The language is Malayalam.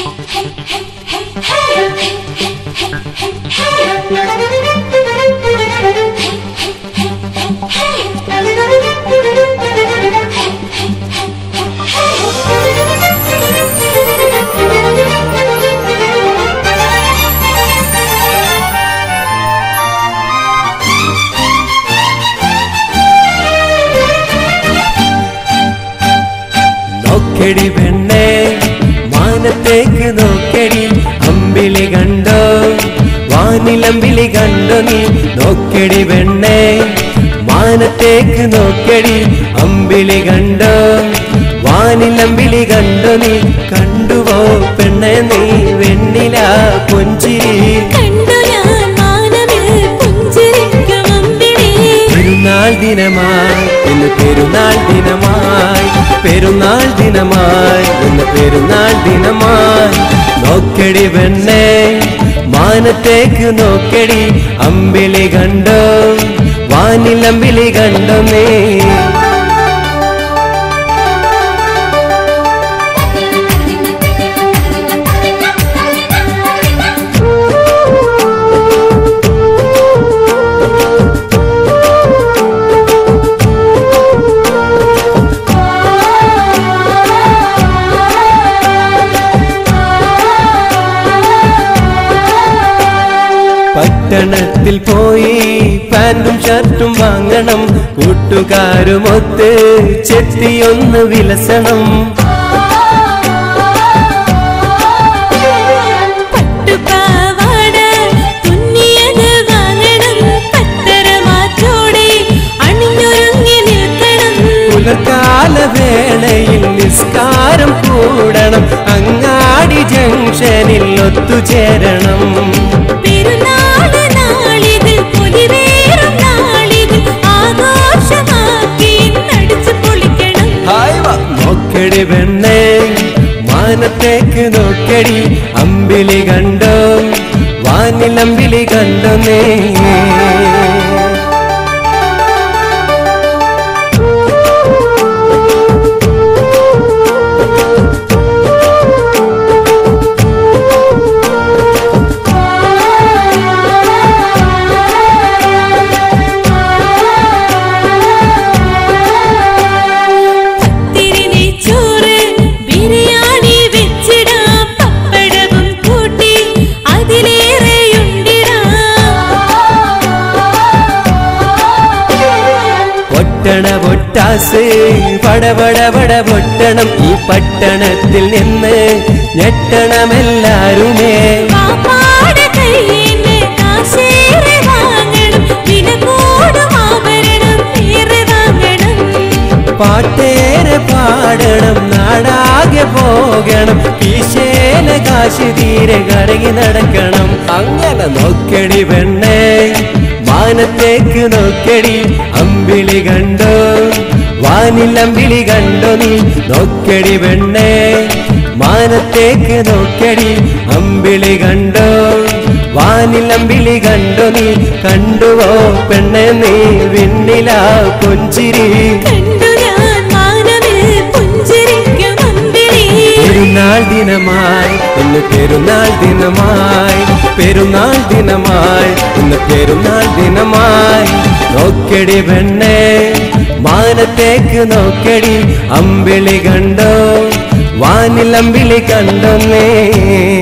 നോക്കടി പെണ്ണേ മാനത്തേക്ക് നോക്കടി അമ്പിളി കണ്ടോ വാനിലമ്പിളി കണ്ടോ നീ നോക്കടി പെണ്ണേ മാനത്തേക്ക് നോക്കടി അമ്പിളി കണ്ടോ വാനിലമ്പിളി കണ്ടോ നീ കണ്ടുവോ പെണ്ണെ നീ വെണ്ണില പൊഞ്ചിരി കണ്ടു ഞാൻ മാനവിൽ പുഞ്ചിരിക്കും അമ്പിളി പെരുന്നാൾ ദിനമായി ഇന്ന് പെരുന്നാൾ ദിനമായി പെരുന്നാൾ ദിനമായി ഇന്ന് പെരുന്നാൾ ദിനമായി നോക്കടി പെണ്ണേ മാനത്തേക്ക് നോക്കടി അമ്പിളി കണ്ടോ വാനിലമ്പിളി കണ്ടോ നീ പട്ടണത്തിൽ പോയി പാന്റും ഷർട്ടും വാങ്ങണം കൂട്ടുകാരുമൊത്ത് ചെത്തിയൊന്ന് വിലസണം പട്ടുപാവാട തുന്നിയത് വാങ്ങണം പത്തരമാറ്റോടെ അണിഞ്ഞൊരുങ്ങി നിൽക്കണം പുലർക്കാല വേളയിൽ നിസ്കാരം കൂടണം അങ്ങാടി ജംഗ്ഷനിൽ ഒത്തുചേരണം പെരുന്നാള് നാളിതിൽ പൊലിവേറും നാളിതിൽ ആഘോഷമാക്കി നടിച്ചു പൊളിക്കണം ഹായ് വാ. നോക്കടി പെണ്ണേ മാനത്തേക്ക് നോക്കടി അമ്പിളി കണ്ടോ വാനിലമ്പിളി കണ്ടോ നീ തിരിനെയ്ച്ചോറ് ബിരിയാണി വെച്ചിടാം പപ്പടവും കൂട്ടി അതിലേറെയുണ്ടിടാം പൊട്ടണ പൊട്ടാസ് പടപട പട പൊട്ടണം ഈ പട്ടണത്തിൽ നിന്ന് ഞെട്ടണമെല്ലാരുമേ പാപ്പാടെ കയ്യിന്ന് കാശേറെ വാങ്ങണം വില കൂടും ആഭരണം ഏറെ വാങ്ങണം പാട്ടേറെ പാടണം നാടാകെ പോകണം ഈശേല കാശ് തീരെ കറങ്ങി നടക്കണം അങ്ങനെ നോക്കടി പെണ്ണേ മാനത്തേക്ക് നോക്കടി അമ്പിളി കണ്ടോ വാനിലമ്പിളി കണ്ടോ നീ നോക്കടി പെണ്ണേ മാനത്തേക്ക് നോക്കടി അമ്പിളി കണ്ടോ വാനിലമ്പിളി കണ്ടോ നീ കണ്ടുവോ പെണ്ണെ നീ വിണ്ണില പൊഞ്ചിരി കണ്ടു ഞാൻ മാനവിൽ പുഞ്ചിരിക്കും അമ്പിളി പെരുന്നാൾ ദിനമായി ഇന്ന് പെരുന്നാൾ ദിനമായി പെരുന്നാൾ ദിനമായി ഇന്ന് പെരുന്നാൾ ദിനമായി നോക്കടി പെണ്ണേ മാനത്തേക്ക് നോക്കടി അമ്പിളി കണ്ടോ വാനിലമ്പിളി കണ്ടോ നീ